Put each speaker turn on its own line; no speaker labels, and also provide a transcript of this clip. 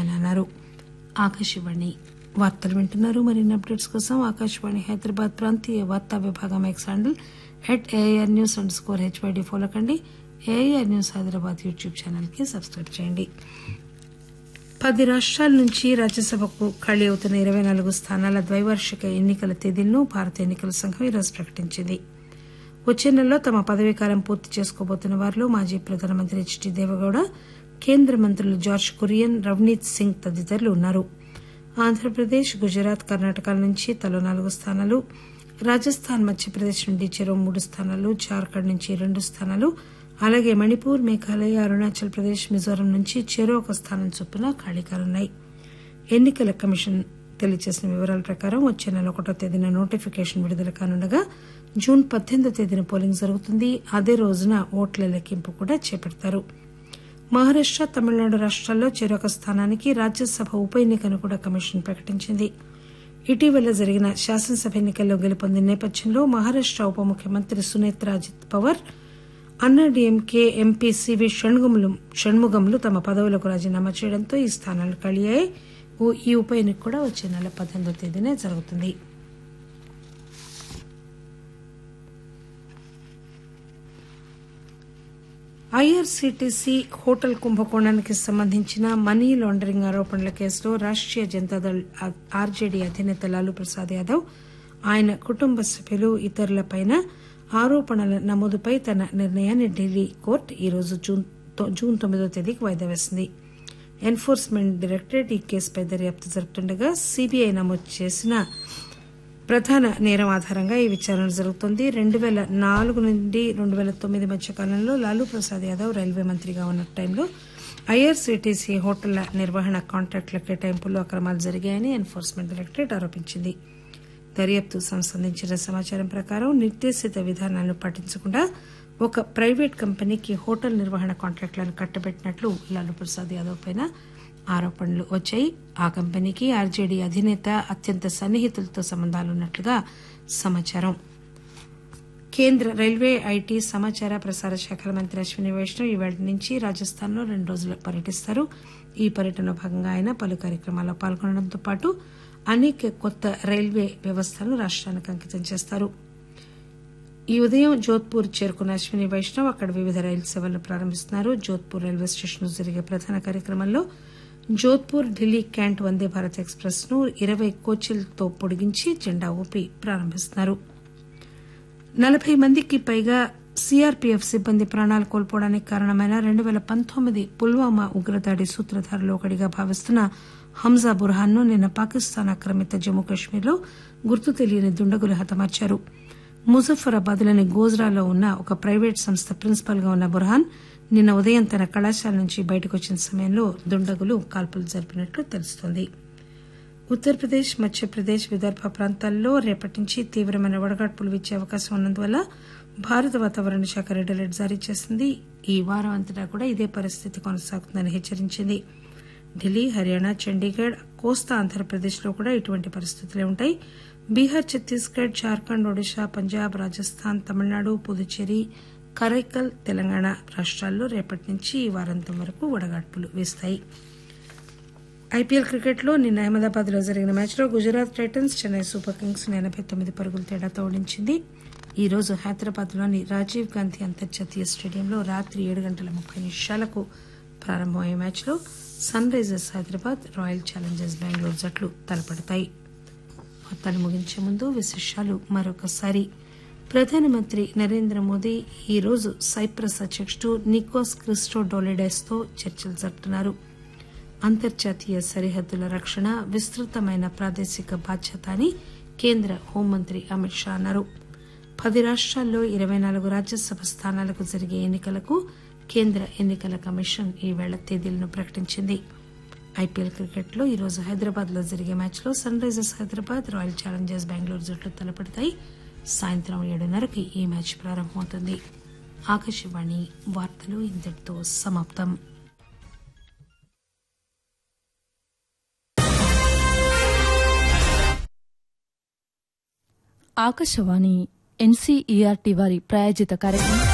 ఆయన అన్నారు ఆకాశవాణి వార్తలు వింటున్నారు మరిన్ని అప్డేట్స్ కోసం ఆకాశవాణి హైదరాబాద్ ప్రాంతీయ వార్తా విభాగం ఎక్స్ హ్యాండిల్ హెడ్ AIR news underscore HYD follow కండి AIR news Hyderabad YouTube channel కి సబ్స్క్రైబ్ చేయండి పది రాష్ట్రాల నుంచి రాజ్యసభకు ఖాళీ అవుతున్న ఇరవై నాలుగు స్థానాల ద్వైవార్షిక ఎన్నికల తేదీలను భారత ఎన్నికల సంఘం ఈరోజు ప్రకటించింది వచ్చే నెలలో తమ పదవీకాలం పూర్తి చేసుకోబోతున్న వారిలో మాజీ ప్రధానమంత్రి హెచ్డి దేవగౌడ కేంద్ర మంత్రులు జార్జ్ కురియన్ రవనీత్ సింగ్ తదితరులు ఉన్నారు ఆంధ్రప్రదేశ్ గుజరాత్ కర్ణాటకల నుంచి తలో నాలుగు స్థానాలు రాజస్థాన్ మధ్యప్రదేశ్ నుండి చెరో మూడు స్థానాలు జార్ఖండ్ నుంచి రెండు స్థానాలు అలాగే మణిపూర్ మేఘాలయ అరుణాచల్ ప్రదేశ్ మిజోరం నుంచి చెరో ఒక స్థానం చొప్పున ఖాళీ కానున్నాయి ఎన్నికల కమిషన్ తెలియజేసిన వివరాల ప్రకారం వచ్చే నెల ఒకటో తేదీన నోటిఫికేషన్ విడుదల కానుండగా జూన్ పద్దెనిమిదో తేదీన పోలింగ్ జరుగుతుంది అదే రోజున ఓట్ల లెక్కింపు కూడా చేపడతారు మహారాష్ట తమిళనాడు రాష్ట్రాల్లో చెరొక స్థానానికి రాజ్యసభ ఉప ఎన్నికను కూడా కమిషన్ ప్రకటించింది ఇటీవల జరిగిన శాసనసభ ఎన్నికల్లో గెలుపొందిన నేపథ్యంలో మహారాష్ట ఉప ముఖ్యమంత్రి సునేత్రా అజిత్ పవార్ అన్నాడీఎంకే ఎంపీ సివి షణ్ముగములు షణ్ముగంలు తమ పదవులకు రాజీనామా చేయడంతో ఈ స్థానాలు ఖాళీ అయ్యాయి ఈ ఉప ఎన్నిక కూడా వచ్చే నెల పద్దెనిమిదో తేదీనే జరుగుతుంది ఐఆర్సీటీసీ హోటల్ కుంభకోణానికి సంబంధించిన మనీ లాండరింగ్ ఆరోపణల కేసులో రాష్టీయ జనతాదళ్ ఆర్జేడీ అధినేత లాలూ ప్రసాద్ యాదవ్ ఆయన కుటుంబ సభ్యులు ఇతరులపై ఆరోపణల నమోదుపై తన నిర్ణయాన్ని ఢిల్లీ కోర్టు ఈరోజు జూన్ తొమ్మిదో తేదీకి వాయిదా వేసింది ఎన్ఫోర్స్మెంట్ డైరెక్టరేట్ ఈ కేసుపై దర్యాప్తు జరుపుతుండగా సీబీఐ నమోదు చేసిన ప్రధాన నేరం ఆధారంగా ఈ విచారణ జరుగుతోంది రెండు పేల నాలుగు నుండి రెండు పేల తొమ్మిది మధ్య కాలంలో లాలూ ప్రసాద్ యాదవ్ రైల్వే మంత్రిగా ఉన్న టైంలో ఐఆర్సీటీసీ హోటళ్ల నిర్వహణ కాంట్రాక్టుల కేటాయింపుల్లో అక్రమాలు జరిగాయని ఎన్ఫోర్స్మెంట్ డైరెక్టరేట్ ఆరోపించింది దర్యాప్తు సంస్థ అందించిన సమాచారం ప్రకారం నిర్దేశిత విధానాలను పాటించకుండా ఒక ప్రైవేట్ కంపెనీకి హోటల్ నిర్వహణ కాంట్రాక్టులను కట్టబెట్టినట్లు లాలూ ప్రసాద్ యాదవ్ పైన ఆరోపణలు వచ్చాయి ఆ కంపెనీకి ఆర్జేడీ అధినేత అత్యంత సన్నిహితులతో సంబంధాలున్నట్లుగా సమాచారం కేంద్ర రైల్వే ఐటీ సమాచార ప్రసార శాఖల మంత్రి అశ్విని వైష్ణవ్ ఈవేళ నుంచి రాజస్థాన్లో రెండు రోజులు పర్యటిస్తారు ఈ పర్యటనలో భాగంగా ఆయన పలు కార్యక్రమాల్లో పాల్గొనడంతో పాటు అనేక కొత్త రైల్వే వ్యవస్థలను రాష్ట్రానికి అంకితం చేస్తారు ఈ ఉదయం జోధ్పూర్ చేరుకున్న అశ్విని వైష్ణవ్ అక్కడ వివిధ రైలు సేవలను ప్రారంభిస్తున్నారు జోధ్పూర్ రైల్వే స్టేషన్ జరిగే ప్రధాన కార్యక్రమంలో జోధ్పూర్ ఢిల్లీ క్యాంట్ వందే భారత్ ఎక్స్ప్రెస్ ను ఇరవై కోచ్లతో పొడిగించి జెండా ఊపి ప్రారంభిస్తున్నారు నలబై మందికి పైగా సీఆర్పీఎఫ్ సిబ్బంది ప్రాణాలు కోల్పోవడానికి కారణమైన రెండు పేల పంతొమ్మిది పుల్వామా ఉగ్రదాడి సూత్రధారులు ఒకడిగా భావిస్తున్న హంజా బుర్హాన్ ను నిన్న పాకిస్తాన్ ఆక్రమిత జమ్మూ కశ్మీర్లో గుర్తు తెలియని దుండగులు హతమార్చారు ముజఫరాబాద్ లోని గోజ్రాలో ఉన్న ఒక ప్రైవేట్ సంస్థ ప్రిన్సిపల్ గా ఉన్న బుర్హాన్ నిన్న ఉదయం తన కళాశాల నుంచి బయటకు వచ్చిన సమయంలో దుండగులు కాల్పులు జరిపినట్లు తెలుస్తోంది ఉత్తరప్రదేశ్ మధ్యప్రదేశ్ విదర్భ ప్రాంతాల్లో రేపటి నుంచి తీవ్రమైన వడగాడ్పులు వీచే అవకాశం ఉన్నందువల్ల భారత వాతావరణ శాఖ రెడ్ అలర్ట్ జారీ చేసింది ఈ వారం అంతటా కూడా ఇదే పరిస్థితి కొనసాగుతుందని హెచ్చరించింది ఢిల్లీ హర్యానా చండీగఢ్ కోస్తా ఆంధ్రప్రదేశ్ లో కూడా ఇటువంటి పరిస్థితులే ఉంటాయి బీహార్ ఛత్తీస్గఢ్ జార్ఖండ్ ఒడిశా పంజాబ్ రాజస్థాన్ తమిళనాడు పుదుచ్చేరి కరైకల్ తెలంగాణ రాష్ట్రాల్లో రేపటి నుంచి ఈ వారాంతం వరకు వడగాడ్పులు వీస్తాయి ఐపీఎల్ క్రికెట్లో నిన్న అహ్మదాబాద్ లో జరిగిన మ్యాచ్లో Gujarat Titans Chennai Super Kings ఎనబై తొమ్మిది పరుగుల తేడాతో ఓడించింది ఈ రోజు హైదరాబాద్ లోని రాజీవ్ గాంధీ అంతర్జాతీయ స్టేడియంలో రాత్రి ఏడు గంటల ముప్పై నిమిషాలకు ప్రారంభమయ్యే మ్యాచ్లో Sunrisers Hyderabad Royal Challengers Bengaluru జట్లు తలపడతాయి వార్తలు ముగించే ముందు విశేషాలు మరొకసారి ప్రధానమంత్రి నరేంద్ర మోదీ ఈ రోజు సైప్రస్ అధ్యకుడు నికోస్ క్రిస్టోడోలిడెస్ తో చర్చలు జరుపుతున్నారు అంతర్జాతీయ సరిహద్దుల రక్షణ విస్తృతమైన ప్రాదేశిక బాధ్యత అని కేంద్ర హోంమంత్రి అమిత్ షా అన్నారు పది రాష్ట్రాల్లో ఇరవై నాలుగు రాజ్యసభ స్థానాలకు జరిగే ఎన్నికలకు కేంద్ర ఎన్నికల కమిషన్ ఈవేళ తేదీలను ప్రకటించింది ఐపీఎల్ క్రికెట్లో ఈరోజు హైదరాబాద్ లో జరిగే మ్యాచ్లో Sunrisers Hyderabad Royal Challengers Bengaluru జట్లు తలపడతాయి సాయంత్రం ఏడున్నరకి ఈ మ్యాచ్ ప్రారంభమవుతుంది ఆకాశవాణి వార్తలు ఇంతటితో సమాప్తం
ఆకాశవాణి ఎన్సీఈఆర్టీ వారి ప్రాయోజిత కార్యక్రమం